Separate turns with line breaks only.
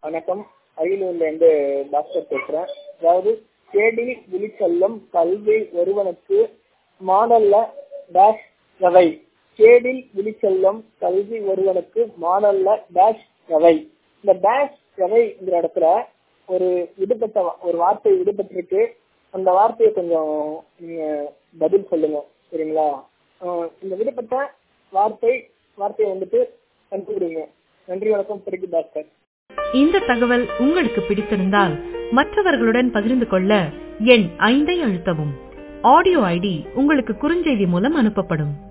வணக்கம் அரியலூர்ல இருந்து டாக்டர் பேசுறேன் அதாவது கேடில் விழிச்செல்லும் கல்வி ஒருவனுக்கு மாடல்ல டேஷ் எவை கேடில் விழிச்செல்லும் கல்வி ஒருவனுக்கு மாடல்ல டேஷ் எவை இந்த டேஷ் எவைங்கிற இடத்துல ஒரு விடுபட்ட வா- ஒரு வார்த்தை விடுபட்டிருக்கு அந்த வார்த்தையை கொஞ்சம் நீங்க பதில் சொல்லுங்க சரிங்களா அஹ் இந்த விடுபட்ட வார்த்தை வார்த்தையை வந்துட்டு கண்டுபிடிங்க நன்றி வணக்கம் பிறகு டாக்டர்
இந்த தகவல் உங்களுக்கு பிடித்திருந்தால் மற்றவர்களுடன் பகிர்ந்து கொள்ள எண் ஐந்தை அழுத்தவும் ஆடியோ ஐடி உங்களுக்கு குறுஞ்செய்தி மூலம் அனுப்பப்படும்